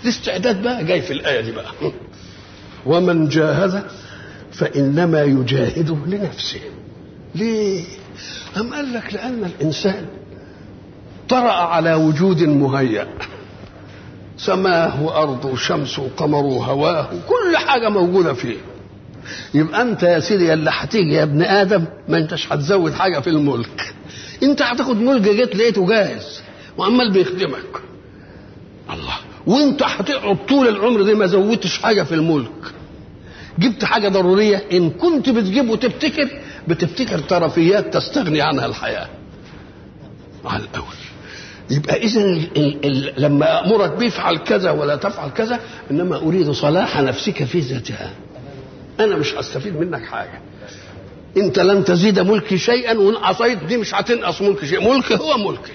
الاستعداد بقى جاي في الايه دي بقى ومن جاهد فانما يجاهد لنفسه ليه أم قال لك لأن الإنسان طرأ على وجود مهيأ سماه وأرضه وشمسه وقمره وهواه وكل حاجة موجودة فيه يبقى أنت يا سيدي اللي هتيجي يا ابن آدم ما أنتش هتزود حاجة في الملك أنت هتاخد ملك جيت لقيته جاهز وعمال بيخدمك الله وأنت هتقعد طول العمر دي ما زودتش حاجة في الملك جبت حاجة ضرورية إن كنت بتجيب وتبتكر بتبتكر طرفيات تستغني عنها الحياة على الأول يبقى إذا لما أمرك بيفعل كذا ولا تفعل كذا إنما أريد صلاح نفسك في ذاتها أنا مش هستفيد منك حاجة أنت لن تزيد ملكي شيئا وإن عصيت دي مش هتنقص ملكي شيء ملكي هو ملكي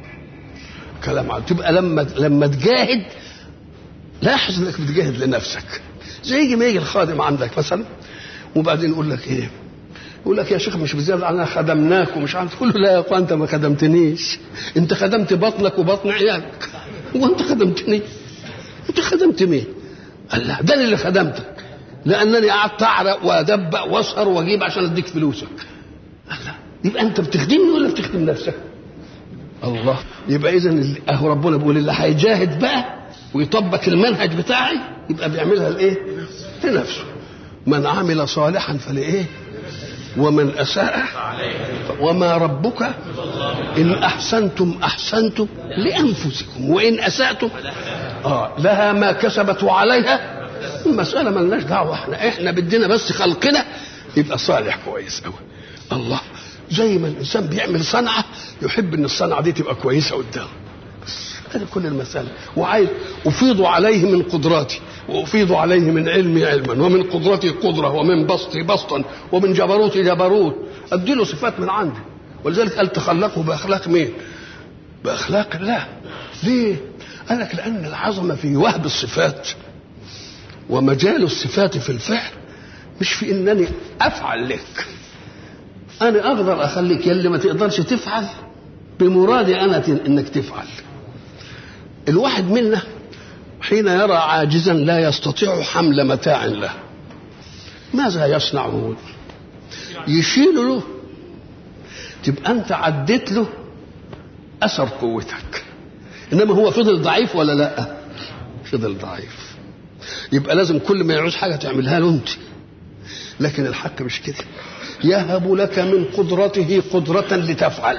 كلام عن تبقى لما لما تجاهد لاحظ انك بتجاهد لنفسك زي يجي ما يجي الخادم عندك مثلا وبعدين يقول لك ايه يقول لك يا شيخ مش بزيادة انا خدمناك ومش عارف تقول له لا يا اخوان انت ما خدمتنيش انت خدمت بطنك وبطن عيالك وانت خدمتني انت خدمت مين؟ قال لا ده اللي خدمتك لانني قعدت اعرق وادبق واسهر واجيب عشان اديك فلوسك قال لا يبقى انت بتخدمني ولا بتخدم نفسك؟ الله يبقى اذا اهو ربنا بيقول اللي هيجاهد بقى ويطبق المنهج بتاعي يبقى بيعملها لايه؟ لنفسه من عمل صالحا فلايه؟ ومن اساء وما ربك ان احسنتم احسنتم لانفسكم وان اساتم اه لها ما كسبت وعليها المساله ملناش دعوه احنا احنا بدنا بس خلقنا يبقى صالح كويس قوي الله زي ما الانسان بيعمل صنعه يحب ان الصنعه دي تبقى كويسه قدامه بس هذه كل المساله وعايز افيض عليه من قدراتي وافيض عليه من علمي علما ومن قدرتي قدره ومن بسطي بسطا ومن جبروتي جبروت ادي له صفات من عندي ولذلك قال تخلقوا باخلاق مين؟ باخلاق الله ليه؟ قال لك لان العظمه في وهب الصفات ومجال الصفات في الفعل مش في انني افعل لك انا اقدر اخليك يلي ما تقدرش تفعل بمرادي انا انك تفعل الواحد منا حين يرى عاجزا لا يستطيع حمل متاع له ماذا يصنع يشيل له تبقى انت عديت له اثر قوتك انما هو فضل ضعيف ولا لا فضل ضعيف يبقى لازم كل ما يعوز حاجه تعملها له انت لكن الحق مش كده يهب لك من قدرته قدرة لتفعل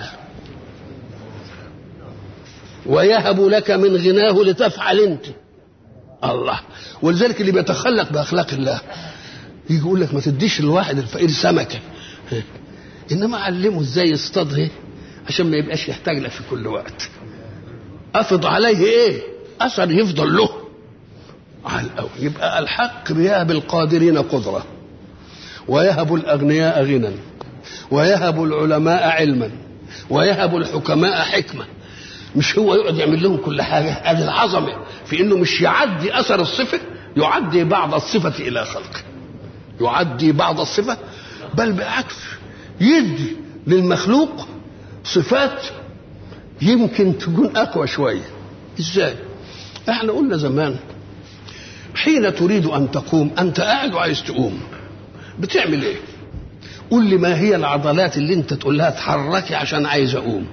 ويهب لك من غناه لتفعل انت الله ولذلك اللي بيتخلق باخلاق الله يجي يقول لك ما تديش الواحد الفقير سمكه انما علمه ازاي يصطاد عشان ما يبقاش يحتاج لك في كل وقت افض عليه ايه اثر يفضل له على الأول يبقى الحق بيهب القادرين قدره ويهب الاغنياء غنى ويهب العلماء علما ويهب الحكماء حكمه مش هو يقعد يعمل لهم كل حاجه ادي العظمه في انه مش يعدي اثر الصفه يعدي بعض الصفه الى خلقه يعدي بعض الصفه بل بالعكس يدي للمخلوق صفات يمكن تكون اقوى شويه ازاي احنا قلنا زمان حين تريد ان تقوم انت قاعد وعايز تقوم بتعمل ايه قول لي ما هي العضلات اللي انت تقول لها اتحركي عشان عايز اقوم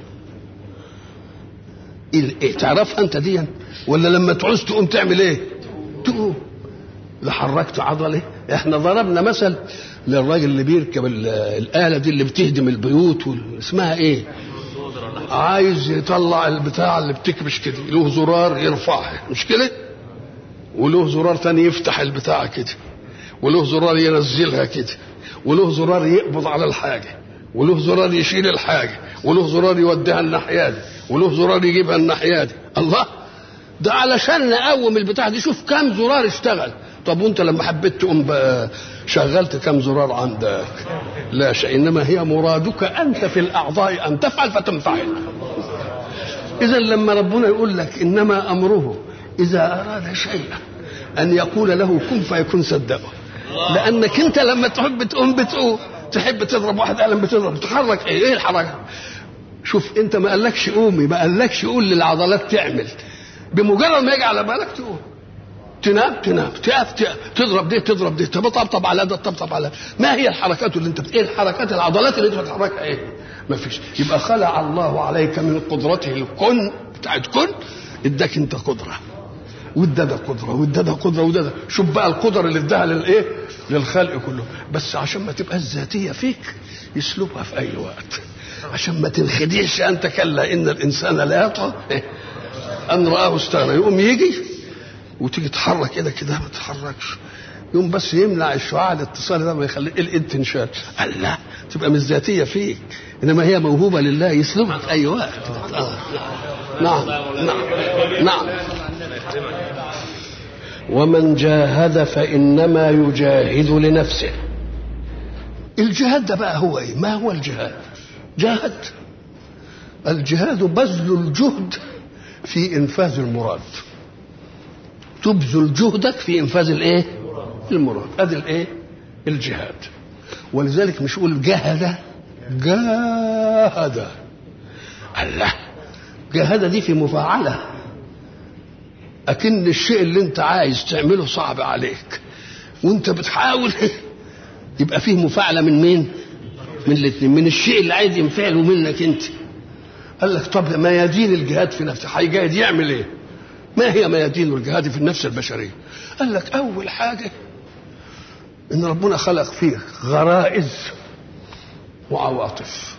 إيه تعرفها انت دي ولا لما تعوز تقوم تعمل ايه تقوم لا حركت عضله احنا ضربنا مثل للراجل اللي بيركب الاله دي اللي بتهدم البيوت اسمها ايه عايز يطلع البتاع اللي بتكبش كده له زرار يرفعها مش كده وله زرار تاني يفتح البتاع كده وله زرار ينزلها كده وله زرار يقبض على الحاجه وله زرار يشيل الحاجه وله زرار يوديها الناحيه دي وله زرار يجيبها الناحيه دي الله ده علشان نقوم البتاع دي شوف كم زرار اشتغل طب وانت لما حبيت تقوم بقى شغلت كم زرار عندك لا شيء انما هي مرادك انت في الاعضاء ان تفعل فتنفعل اذا لما ربنا يقول لك انما امره اذا اراد شيئا ان يقول له كن فيكون صدقه لانك انت لما تحب تقوم بتقوم تحب تضرب واحد قلم بتضرب تحرك ايه ايه الحركه شوف انت ما قالكش قومي ما قالكش قول للعضلات تعمل بمجرد ما يجي على بالك تقوم تنام تنام تقف تقف تضرب دي تضرب دي تطبطب على ده تطبطب على ما هي الحركات اللي انت ايه الحركات العضلات اللي انت بتحركها ايه؟ ما فيش يبقى خلع الله عليك من قدرته الكن بتاعت كن اداك انت قدره وده ده قدره وده ده قدره وده ده شوف بقى القدر اللي اداها للايه؟ للخلق كله بس عشان ما تبقى الذاتيه فيك يسلبها في اي وقت عشان ما تنخدعش انت كلا ان الانسان لا يطغى ان راه استغنى يقوم يجي وتيجي تحرك كده كده ما تتحركش يوم بس يمنع الشعاع الاتصالي ده ما يخلي الايد تنشال قال لا تبقى مش ذاتيه فيك انما هي موهوبه لله يسلبها في اي وقت آه. نعم نعم نعم ومن جاهد فانما يجاهد لنفسه الجهاد ده بقى هو ايه ما هو الجهاد جاهد الجهاد بذل الجهد في انفاذ المراد تبذل جهدك في انفاذ الايه المراد ادي الايه الجهاد ولذلك مش يقول جاهد جاهد الله جاهد دي في مفاعله اكن الشيء اللي انت عايز تعمله صعب عليك وانت بتحاول يبقى فيه مفاعله من مين من الاثنين من الشيء اللي عايز ينفعله منك انت قال لك طب ميادين الجهاد في نفسه هيجاهد يعمل ايه ما هي ميادين الجهاد في النفس البشريه قال لك اول حاجه ان ربنا خلق فيه غرائز وعواطف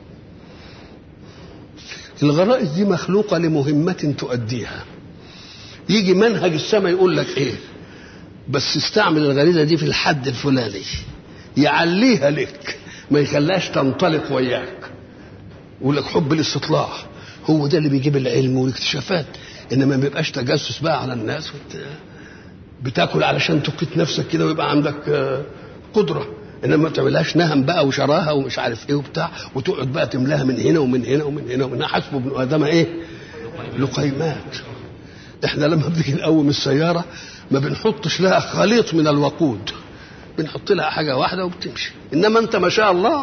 الغرائز دي مخلوقه لمهمه تؤديها يجي منهج السماء يقول لك ايه بس استعمل الغريزه دي في الحد الفلاني يعليها لك ما يخليهاش تنطلق وياك يقول لك حب الاستطلاع هو ده اللي بيجيب العلم والاكتشافات انما ما بيبقاش تجسس بقى على الناس وت... بتاكل علشان تقيت نفسك كده ويبقى عندك قدره انما ما تعملهاش نهم بقى وشراها ومش عارف ايه وبتاع وتقعد بقى تملاها من هنا ومن هنا ومن هنا ومن هنا حسب ابن ادم ايه؟ لقيمات احنا لما بنيجي نقوم السياره ما بنحطش لها خليط من الوقود بنحط لها حاجه واحده وبتمشي انما انت ما شاء الله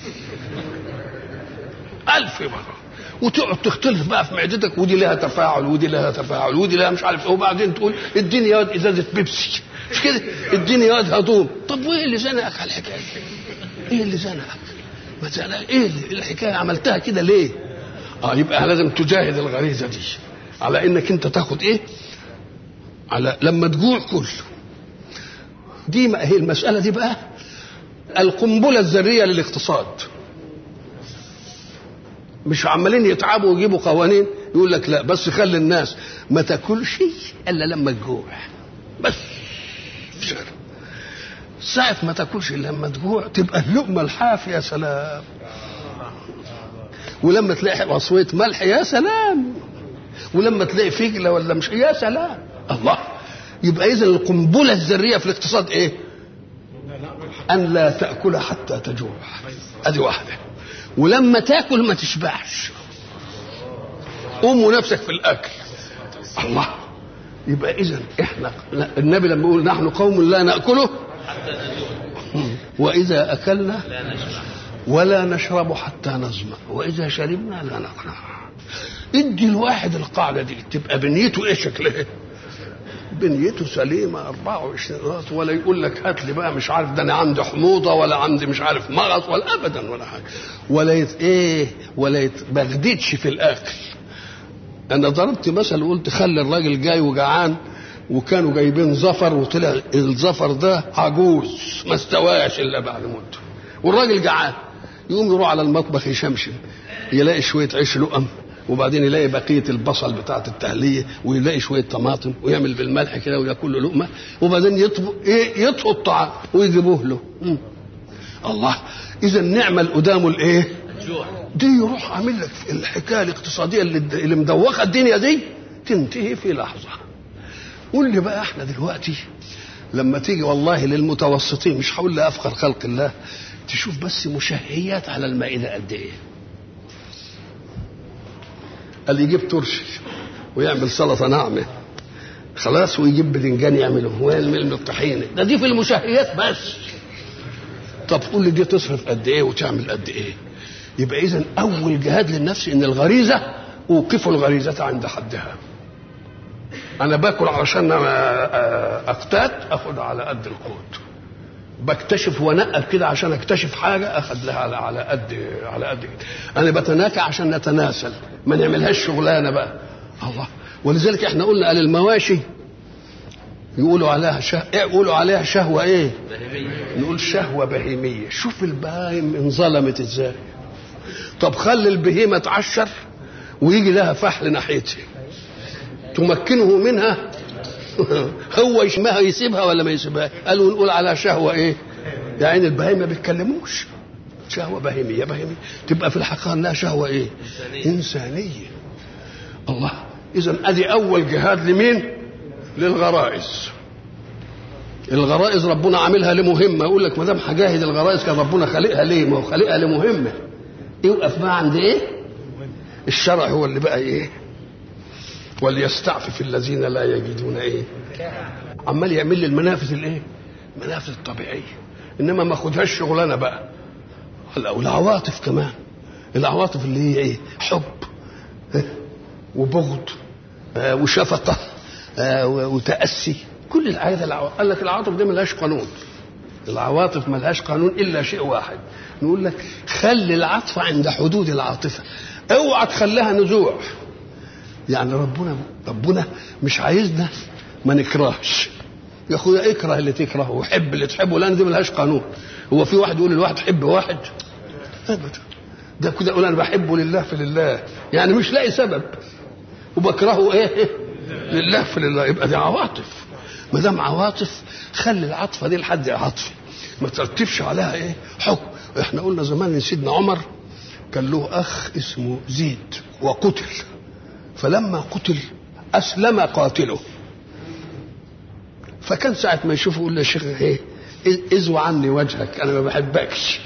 ألف مرة وتقعد تختلف بقى في معدتك ودي لها تفاعل ودي لها تفاعل ودي لها مش عارف ايه وبعدين تقول اديني يا واد ازازه بيبسي مش كده اديني يا واد هضوم طب وايه اللي زنقك على الحكايه ايه اللي زنقك ما زنقك ايه اللي الحكايه عملتها كده ليه اه يبقى لازم تجاهد الغريزه دي على انك انت تاخد ايه على لما تجوع كل دي ما هي المساله دي بقى القنبله الذريه للاقتصاد مش عمالين يتعبوا ويجيبوا قوانين يقول لك لا بس خلي الناس ما تاكلش الا لما تجوع بس ساعة ما تاكلش الا لما تجوع تبقى اللقمة الحاف يا سلام ولما تلاقي عصوية ملح يا سلام ولما تلاقي فجلة ولا مش يا سلام الله يبقى إذا القنبلة الذرية في الاقتصاد إيه؟ أن لا تأكل حتى تجوع أدي واحدة ولما تاكل ما تشبعش قوموا نفسك في الاكل الله يبقى اذا احنا النبي لما يقول نحن قوم لا ناكله واذا اكلنا ولا نشرب حتى نظما واذا شربنا لا نقنع ادي الواحد القاعده دي تبقى بنيته ايه شكلها بنيته سليمة 24 راس ولا يقول لك هات لي بقى مش عارف ده أنا عندي حموضة ولا عندي مش عارف مغص ولا أبدا ولا حاجة ولا يت إيه ولا يتبغددش في الأكل أنا ضربت مثل وقلت خلي الراجل جاي وجعان وكانوا جايبين زفر وطلع الزفر ده عجوز ما استواش إلا بعد مدة والراجل جعان يقوم يروح على المطبخ يشمشم يلاقي شوية عيش لقم وبعدين يلاقي بقيه البصل بتاعه التهليه ويلاقي شويه طماطم ويعمل بالملح كده وياكل له لقمه وبعدين يطبخ ايه يطهو الطعام ويجيبوه له مم. الله اذا نعمل قدامه الايه؟ دي يروح عامل لك الحكايه الاقتصاديه اللي, اللي مدوخه الدنيا دي تنتهي في لحظه قول لي بقى احنا دلوقتي لما تيجي والله للمتوسطين مش هقول لافخر خلق الله تشوف بس مشهيات على المائده قد ايه قال يجيب ترشي ويعمل سلطه ناعمه خلاص ويجيب بدنجان يعمله ويعمل الطحينه ده دي في المشهيات بس طب قول لي دي تصرف قد ايه وتعمل قد ايه يبقى اذا اول جهاد للنفس ان الغريزه اوقفوا الغريزه عند حدها انا باكل علشان اقتات اخد على قد القوت بكتشف وانقب كده عشان اكتشف حاجه اخد لها على على قد على قد كده انا بتناكى عشان نتناسل ما نعملهاش شغلانه بقى الله ولذلك احنا قلنا قال المواشي يقولوا عليها شه... يقولوا عليها شهوه ايه؟ نقول شهوه بهيميه شوف البهايم انظلمت ازاي طب خلي البهيمه تعشر ويجي لها فحل ناحيتها تمكنه منها هو يشمها يسيبها ولا ما يسيبها قالوا نقول على شهوة ايه يعني البهيمة ما بيتكلموش شهوة بهيمية بهيمية تبقى في الحقيقة انها شهوة ايه إنسانية, إنسانية. الله إذا أدي أول جهاد لمين للغرائز الغرائز ربنا عاملها لمهمة يقول لك ما دام هجاهد الغرائز كان ربنا خالقها ليه ما هو خالقها لمهمة يوقف بقى عند ايه الشرع هو اللي بقى ايه وليستعفف الذين لا يجدون ايه عمال يعمل لي المنافذ الايه المنافذ الطبيعيه انما ما خدهاش شغلانه بقى والعواطف كمان العواطف اللي هي ايه حب وبغض آه وشفقه آه وتاسي كل الحاجات العواطف قال لك العواطف دي ملهاش قانون العواطف ملهاش قانون الا شيء واحد نقول لك خلي العطف عند حدود العاطفه اوعى تخليها نزوع يعني ربنا ربنا مش عايزنا ما نكرهش يا اخويا اكره اللي تكرهه وحب اللي تحبه لان دي ملهاش قانون هو في واحد يقول للواحد حب واحد ابدا ده كده يقول انا بحبه لله في لله يعني مش لاقي سبب وبكرهه ايه لله في لله يبقى دي عواطف ما دام عواطف خلي العاطفه دي لحد عاطفي ما ترتبش عليها ايه حكم احنا قلنا زمان ان سيدنا عمر كان له اخ اسمه زيد وقتل فلما قتل اسلم قاتله فكان ساعة ما يشوفه يقول له يا شيخ ايه ازوى عني وجهك انا ما بحبكش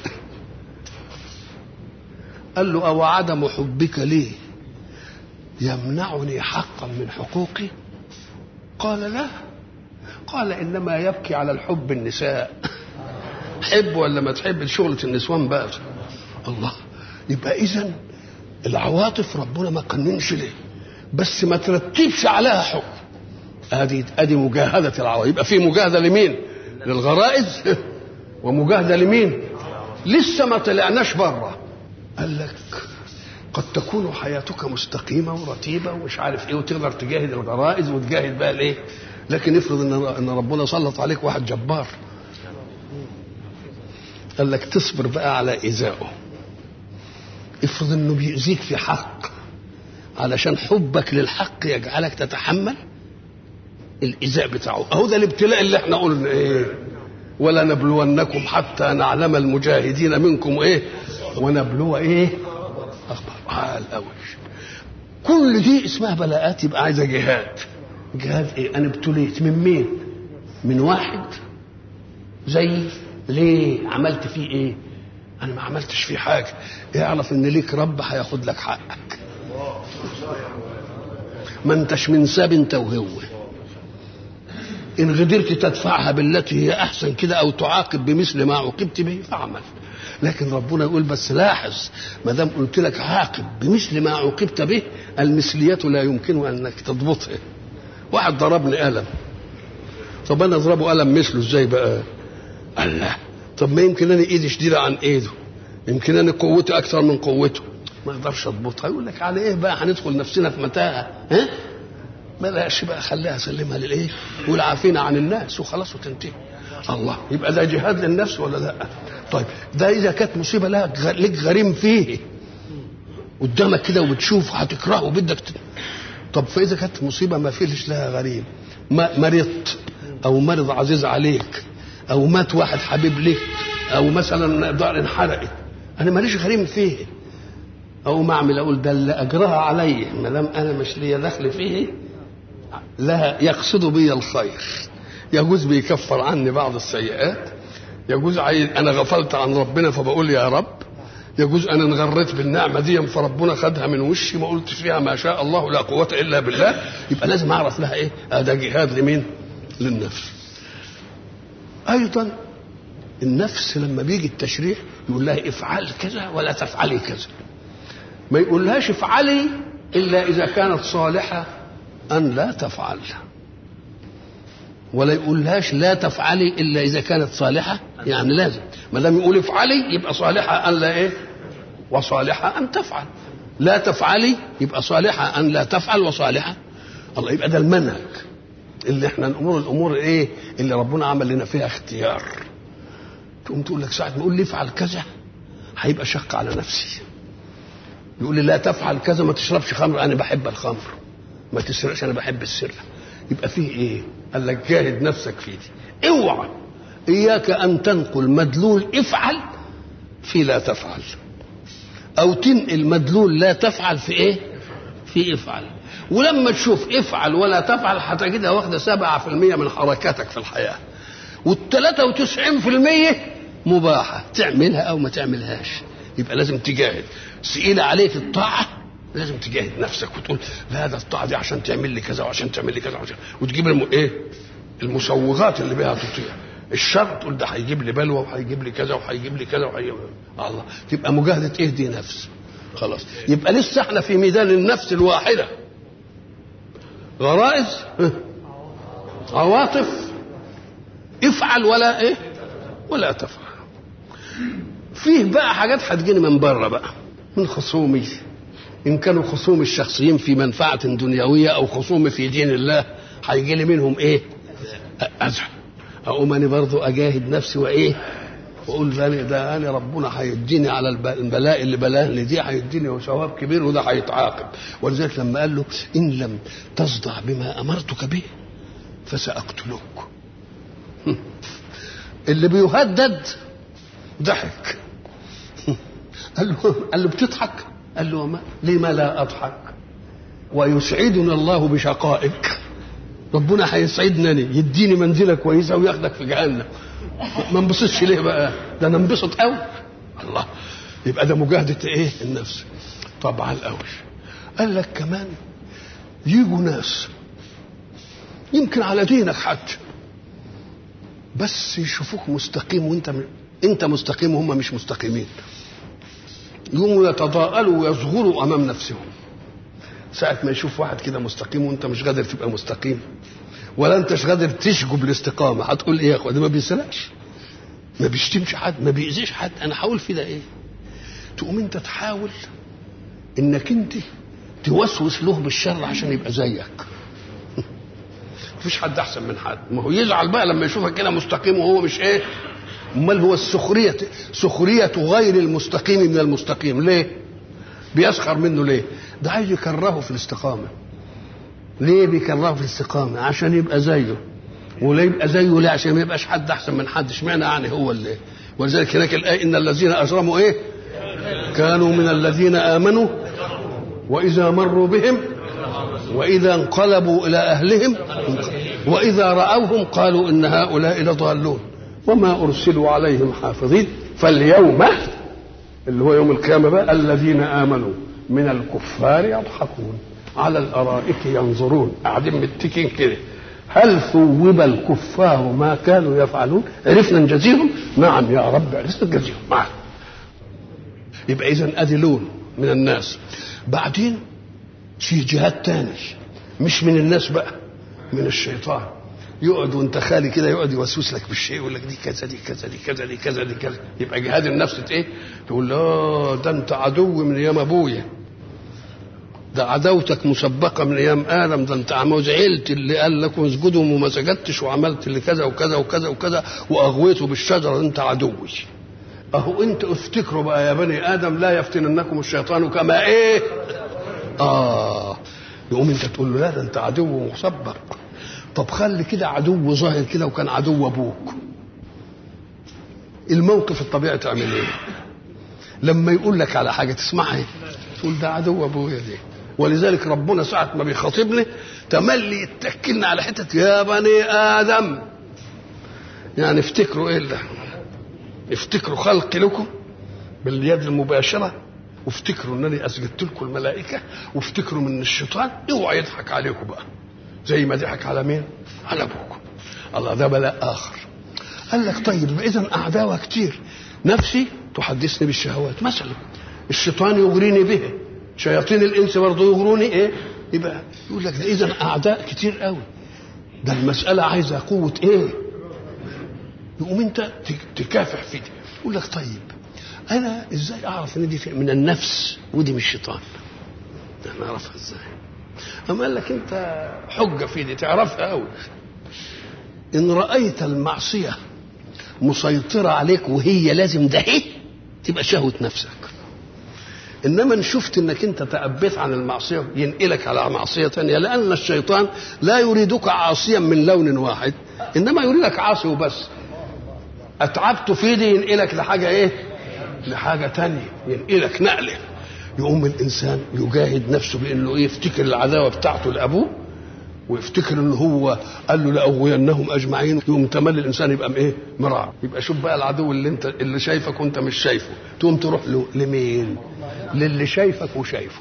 قال له او عدم حبك لي يمنعني حقا من حقوقي قال لا قال انما يبكي على الحب النساء حب ولا ما تحب شغلة النسوان بقى الله يبقى اذا العواطف ربنا ما قننش ليه بس ما ترتبش عليها حكم ادي ادي مجاهده العواطف يبقى في مجاهده لمين للغرائز ومجاهده لمين لسه ما طلعناش بره قال لك قد تكون حياتك مستقيمه ورتيبه ومش عارف ايه وتقدر تجاهد الغرائز وتجاهد بقى الايه لكن افرض ان ان ربنا سلط عليك واحد جبار قال لك تصبر بقى على ايذائه افرض انه بيأذيك في حق علشان حبك للحق يجعلك تتحمل الإيذاء بتاعه أهو ده الابتلاء اللي احنا قلنا إيه ولا نبلونكم حتى نعلم المجاهدين منكم إيه ونبلو إيه أخبار عال أوي كل دي اسمها بلاءات يبقى عايزة جهاد جهاد إيه أنا ابتليت من مين من واحد زي ليه عملت فيه إيه انا ما عملتش فيه حاجه اعرف ان ليك رب هياخد لك حقك ما انتش من ساب انت وهو ان قدرت تدفعها بالتي هي احسن كده او تعاقب بمثل ما عوقبت به فاعمل لكن ربنا يقول بس لاحظ ما دام قلت لك عاقب بمثل ما عوقبت به المثلية لا يمكن انك تضبطها واحد ضربني قلم طب انا اضربه قلم مثله ازاي بقى الله طب ما يمكن انا ايدي شديده عن ايده يمكن انا قوتي اكثر من قوته ما اقدرش اضبطها يقول لك على ايه بقى هندخل نفسنا في متاهه ها ما لهاش بقى خليها سلمها للايه والعافين عن الناس وخلاص وتنتهي الله يبقى ده جهاد للنفس ولا لا طيب ده اذا كانت مصيبه لها لك غريم فيه قدامك كده وبتشوف هتكرهه وبدك ت... طب فاذا كانت مصيبه ما فيش لها غريم ما مرضت او مرض عزيز عليك او مات واحد حبيب لك او مثلا دار انحرقت انا ماليش غريم فيه او ما اعمل اقول ده اللي اجرها علي ما دام انا مش ليا دخل فيه لا يقصد بي الخير يجوز بيكفر عني بعض السيئات يجوز عايز انا غفلت عن ربنا فبقول يا رب يجوز انا انغريت بالنعمه دي فربنا خدها من وشي ما قلت فيها ما شاء الله لا قوه الا بالله يبقى لازم اعرف لها ايه ده جهاد لمين للنفس ايضا النفس لما بيجي التشريع يقول لها افعل كذا ولا تفعلي كذا ما يقولهاش افعلي الا اذا كانت صالحه ان لا تفعل ولا يقولهاش لا تفعلي الا اذا كانت صالحه يعني لازم ما دام يقول افعلي يبقى صالحه ان لا ايه وصالحه ان تفعل لا تفعلي يبقى صالحه ان لا تفعل وصالحه الله يبقى ده المنهج اللي احنا الامور الامور ايه اللي ربنا عمل لنا فيها اختيار تقوم تقول لك ساعه ما يقول لي افعل كذا هيبقى شق على نفسي يقول لي لا تفعل كذا ما تشربش خمر انا بحب الخمر ما تسرقش انا بحب السرقه يبقى فيه ايه قال لك جاهد نفسك في دي اوعى اياك ان تنقل مدلول افعل في لا تفعل او تنقل مدلول لا تفعل في ايه في افعل ولما تشوف افعل ولا تفعل هتجدها واخده سبعة في المية من حركاتك في الحياة والتلاتة وتسعين في المية مباحة تعملها أو ما تعملهاش يبقى لازم تجاهد سئيل عليك الطاعة لازم تجاهد نفسك وتقول لا ده الطاعة دي عشان تعمل لي كذا وعشان تعمل لي كذا وعشان وتجيب الم... ايه المسوغات اللي بها تطيع الشر تقول ده هيجيب لي بلوى وهيجيب لي كذا وهيجيب لي كذا وهيجيب الله تبقى مجاهدة ايه دي نفس خلاص يبقى لسه احنا في ميدان النفس الواحده غرائز عواطف افعل ولا ايه ولا تفعل فيه بقى حاجات هتجيني من بره بقى من خصومي ان كانوا خصومي الشخصيين في منفعه دنيويه او خصومي في دين الله هيجي لي منهم ايه اذى اقوم انا برضو اجاهد نفسي وايه واقول ده ده انا ربنا هيديني على البلاء اللي بلاهني دي هيديني ثواب كبير وده هيتعاقب ولذلك لما قال له ان لم تصدع بما امرتك به فساقتلك اللي بيهدد ضحك قال له قال له بتضحك قال له ما لما لا اضحك ويسعدنا الله بشقائك ربنا هيسعدنا يديني منزله كويسه وياخدك في جهنم ما انبسطش ليه بقى ده انا انبسط قوي الله يبقى ده مجاهده ايه النفس طبعا قوي قال لك كمان يجوا ناس يمكن على دينك حتى بس يشوفوك مستقيم وانت م... انت مستقيم وهم مش مستقيمين يقوموا يتضاءلوا ويصغروا امام نفسهم ساعة ما يشوف واحد كده مستقيم وانت مش قادر تبقى مستقيم ولا انتش قادر تشجب الاستقامة هتقول ايه يا اخوة ده ما بيسرقش ما بيشتمش حد ما بيأذيش حد انا هقول في ده ايه تقوم انت تحاول انك انت توسوس له بالشر عشان يبقى زيك مفيش حد احسن من حد ما هو يزعل بقى لما يشوفك كده مستقيم وهو مش ايه امال هو السخريه سخريه غير المستقيم من المستقيم ليه بيسخر منه ليه ده عايز يكرهه في الاستقامه ليه بيكرهه في الاستقامه عشان يبقى زيه ولا يبقى زيه ليه عشان ما يبقاش حد احسن من حد اشمعنى يعني هو اللي ولذلك هناك الايه ان الذين اجرموا ايه كانوا من الذين امنوا واذا مروا بهم واذا انقلبوا الى اهلهم واذا راوهم قالوا ان هؤلاء لضالون وما ارسلوا عليهم حافظين فاليوم اللي هو يوم القيامه بقى الذين امنوا من الكفار يضحكون على الارائك ينظرون قاعدين متكين كده هل ثوب الكفار ما كانوا يفعلون عرفنا نجازيهم نعم يا رب عرفنا نجازيهم معنا يبقى اذا ادي لون من الناس بعدين في جهات تاني مش من الناس بقى من الشيطان يقعد وانت خالي كده يقعد يوسوس لك بالشيء يقول لك دي كذا دي كذا دي كذا دي كذا دي كذا يبقى جهاد النفس ايه؟ تقول اه ده انت عدو من ايام ابويا ده عداوتك مسبقه من ايام ادم ده انت زعلت اللي قال لكم اسجدوا وما سجدتش وعملت اللي كذا وكذا وكذا وكذا واغويته بالشجره انت عدوي اهو انت افتكروا بقى يا بني ادم لا يفتننكم الشيطان كما ايه اه يقوم انت تقول له لا ده انت عدو مسبق طب خلي كده عدو ظاهر كده وكان عدو ابوك الموقف الطبيعي تعمل ايه لما يقول لك على حاجه تسمعها تقول ده عدو ابويا دي ولذلك ربنا ساعة ما بيخاطبني تملي يتكلنا على حتة يا بني آدم يعني افتكروا ايه ده افتكروا خلقي لكم باليد المباشرة وافتكروا انني اسجدت لكم الملائكة وافتكروا من الشيطان اوعى يضحك عليكم بقى زي ما ضحك على مين؟ على ابوكم الله ده بلاء اخر قال لك طيب اذا اعداوها كتير نفسي تحدثني بالشهوات مثلا الشيطان يغريني به شياطين الانس برضه يغروني ايه يبقى يقول لك ده اذا اعداء كتير قوي ده المساله عايزه قوه ايه يقوم انت تكافح في دي يقول لك طيب انا ازاي اعرف ان دي من النفس ودي من الشيطان انا اعرفها ازاي اما قال لك انت حجه في دي تعرفها قوي ان رايت المعصيه مسيطره عليك وهي لازم ده هي تبقى شهوه نفسك انما ان شفت انك انت تأبيت عن المعصيه ينقلك على معصيه ثانيه لان الشيطان لا يريدك عاصيا من لون واحد انما يريدك عاصي وبس اتعبت في دي ينقلك لحاجه ايه لحاجه ثانيه ينقلك نقله يقوم الانسان يجاهد نفسه بانه ايه يفتكر العداوه بتاعته لابوه ويفتكر ان هو قال له لاغوينهم اجمعين يقوم تملي الانسان يبقى ايه مراع يبقى شوف بقى العدو اللي انت اللي شايفك وانت مش شايفه تقوم تروح له لمين للي شايفك وشايفه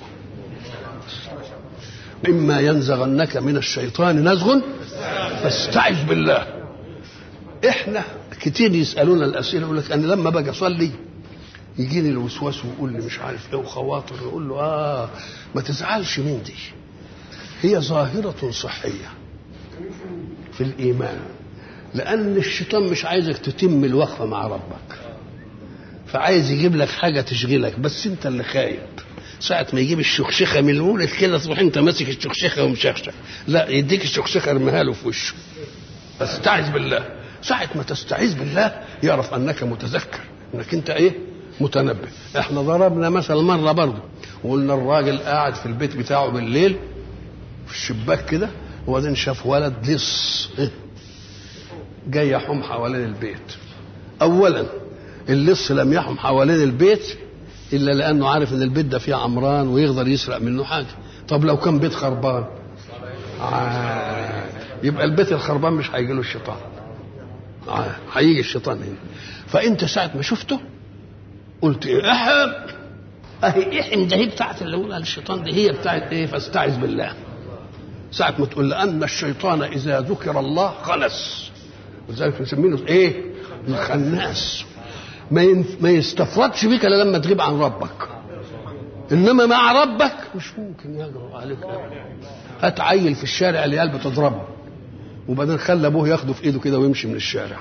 اما ينزغنك من الشيطان نزغ فاستعذ بالله احنا كتير يسالونا الاسئله يقول لك انا لما باجي اصلي يجيني الوسواس ويقول لي مش عارف ايه وخواطر يقول له اه ما تزعلش من دي هي ظاهرة صحية في الإيمان لأن الشيطان مش عايزك تتم الوقفة مع ربك فعايز يجيب لك حاجة تشغلك بس أنت اللي خايب ساعة ما يجيب الشخشخة من المولد كده تروح أنت ماسك الشخشخة ومشخشخ لا يديك الشخشخة ارميها له في وشه استعذ بالله ساعة ما تستعيذ بالله يعرف أنك متذكر أنك أنت إيه متنبه احنا ضربنا مثلا مرة برضه وقلنا الراجل قاعد في البيت بتاعه بالليل في الشباك كده وبعدين شاف ولد لص جاي يحوم حوالين البيت اولا اللص لم يحوم حوالين البيت الا لانه عارف ان البيت ده فيه عمران ويقدر يسرق منه حاجه طب لو كان بيت خربان آه. يبقى البيت الخربان مش هيجي له الشيطان آه. هيجي الشيطان هنا فانت ساعه ما شفته قلت ايه احم اهي احم ده هي بتاعت اللي قولها الشيطان دي هي بتاعت ايه فاستعذ بالله ساعة ما تقول لأن الشيطان إذا ذكر الله خنس ولذلك مسمينه إيه؟ الخناس ما ينف... ما يستفردش بك إلا لما تغيب عن ربك إنما مع ربك مش ممكن يجرؤ عليك هات عيل في الشارع العيال بتضربه وبعدين خلى أبوه ياخده في إيده كده ويمشي من الشارع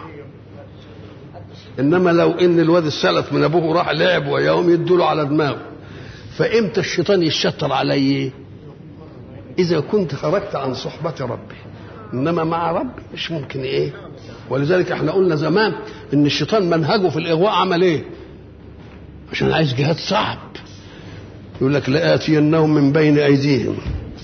إنما لو إن الواد السلف من أبوه راح لعب وياهم يدوا على دماغه فإمتى الشيطان يشطر عليه؟ إذا كنت خرجت عن صحبة ربي إنما مع ربي مش ممكن إيه ولذلك احنا قلنا زمان إن الشيطان منهجه في الإغواء عمل إيه عشان عايز جهاد صعب يقول لك لآتينهم من بين أيديهم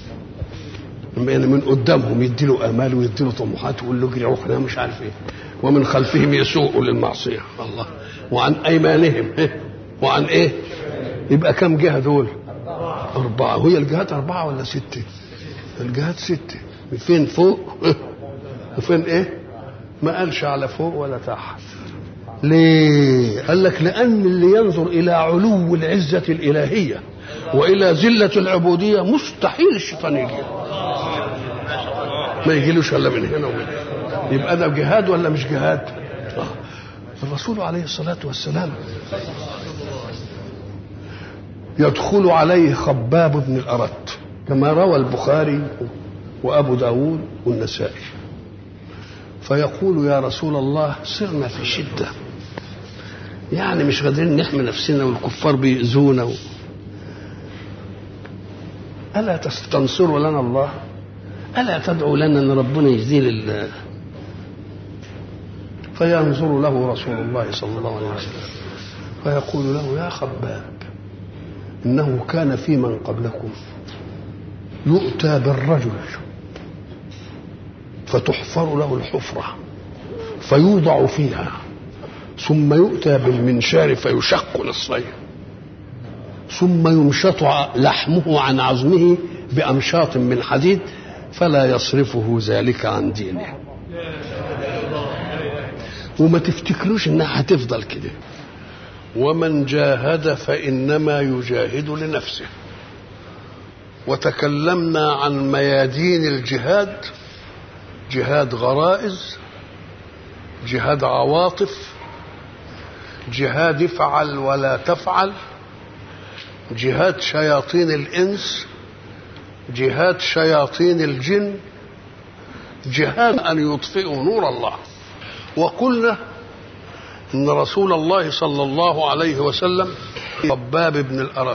من قدامهم يديله آمال ويديله طموحات ويقول له اجري روحنا مش عارف إيه ومن خلفهم يسوء للمعصية الله وعن أيمانهم إيه؟ وعن إيه يبقى كم جهة دول أربعة وهي الجهات أربعة ولا ستة الجهات ستة فين فوق وفين إيه ما قالش على فوق ولا تحت ليه قال لك لأن اللي ينظر إلى علو العزة الإلهية وإلى ذلة العبودية مستحيل الشيطان يجي ما يجيلوش إلا من هنا ومن هنا يبقى ده جهاد ولا مش جهاد الرسول عليه الصلاة والسلام يدخل عليه خباب بن الأرت كما روى البخاري وأبو داود والنسائي فيقول يا رسول الله صرنا في شدة يعني مش قادرين نحمي نفسنا والكفار بيؤذونا و... ألا تستنصروا لنا الله ألا تدعو لنا أن ربنا يزيل ال... فينظر له رسول الله صلى الله عليه وسلم فيقول له يا خباب انه كان في من قبلكم يؤتى بالرجل فتحفر له الحفره فيوضع فيها ثم يؤتى بالمنشار فيشق نصفين ثم يمشط لحمه عن عظمه بامشاط من حديد فلا يصرفه ذلك عن دينه وما تفتكروش انها هتفضل كده ومن جاهد فانما يجاهد لنفسه وتكلمنا عن ميادين الجهاد جهاد غرائز جهاد عواطف جهاد افعل ولا تفعل جهاد شياطين الانس جهاد شياطين الجن جهاد أن يطفئوا نور الله وقلنا إن رسول الله صلى الله عليه وسلم خباب بن الأرت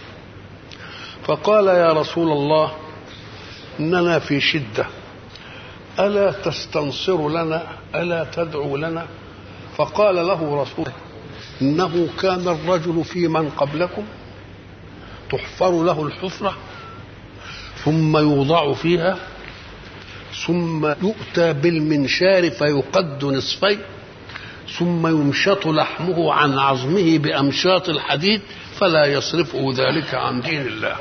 فقال يا رسول الله إننا في شدة ألا تستنصر لنا ألا تدعو لنا فقال له رسول إنه كان الرجل في من قبلكم تحفر له الحفرة ثم يوضع فيها ثم يؤتى بالمنشار فيقد نصفين ثم يمشط لحمه عن عظمه بأمشاط الحديد فلا يصرفه ذلك عن دين الله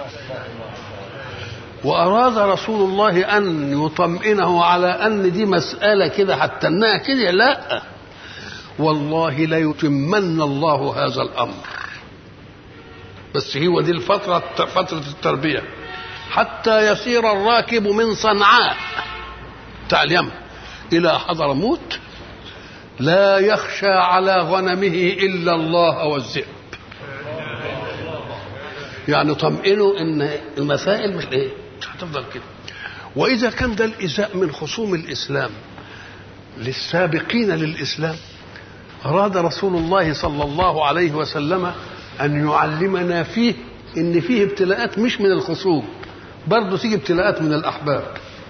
وأراد رسول الله أن يطمئنه على أن دي مسألة كده حتى أنها كده لا والله ليتمن الله هذا الأمر بس هو دي الفترة فترة التربية حتى يسير الراكب من صنعاء بتاع اليمن إلى حضرموت لا يخشى على غنمه إلا الله والذئب يعني طمئنوا ان المسائل مش ايه مش هتفضل كده واذا كان ده الازاء من خصوم الاسلام للسابقين للاسلام اراد رسول الله صلى الله عليه وسلم ان يعلمنا فيه ان فيه ابتلاءات مش من الخصوم برضه تيجي ابتلاءات من الاحباب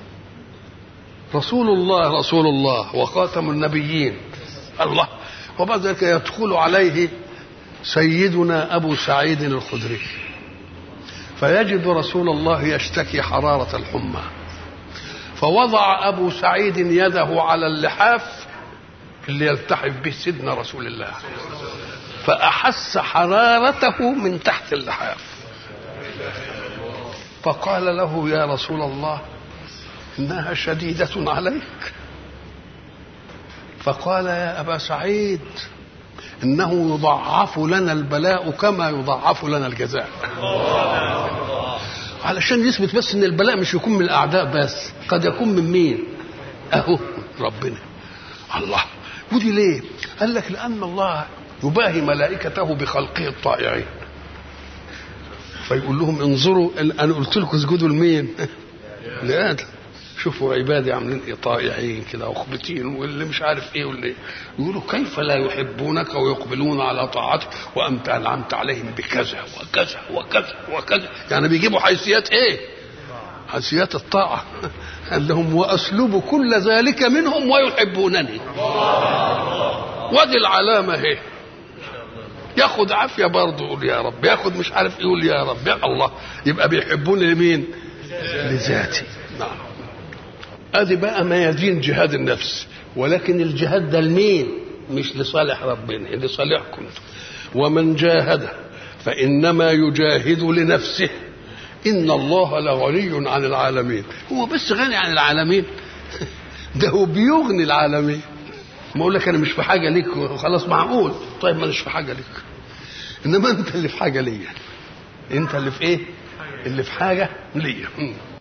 رسول الله رسول الله وخاتم النبيين الله وبعد ذلك يدخل عليه سيدنا ابو سعيد الخدري فيجد رسول الله يشتكي حرارة الحمى فوضع أبو سعيد يده على اللحاف اللي يلتحف به سيدنا رسول الله فأحس حرارته من تحت اللحاف فقال له يا رسول الله إنها شديدة عليك فقال يا أبا سعيد إنه يضعف لنا البلاء كما يضعف لنا الجزاء علشان يثبت بس ان البلاء مش يكون من الاعداء بس قد يكون من مين اهو ربنا الله ودي ليه قال لك لان الله يباهي ملائكته بخلقه الطائعين فيقول لهم انظروا انا قلت لكم اسجدوا لمين لادم شوفوا عبادي عاملين ايه طائعين كده وخبتين واللي مش عارف ايه واللي يقولوا كيف لا يحبونك ويقبلون على طاعتك وانت انعمت عليهم بكذا وكذا وكذا وكذا يعني بيجيبوا حيثيات ايه؟ حيثيات الطاعه قال لهم واسلب كل ذلك منهم ويحبونني وادي العلامه اهي ياخد عافيه برضه يقول يا رب ياخد مش عارف يقول يا رب يا الله يبقى بيحبوني لمين؟ لذاتي نعم ادي بقى ميادين جهاد النفس ولكن الجهاد ده لمين مش لصالح ربنا لصالحكم ومن جاهد فانما يجاهد لنفسه ان الله لغني عن العالمين هو بس غني عن العالمين ده هو بيغني العالمين ما اقول لك انا مش في حاجه ليك خلاص معقول طيب ما مش في حاجه ليك انما انت اللي في حاجه ليا انت اللي في ايه اللي في حاجه ليا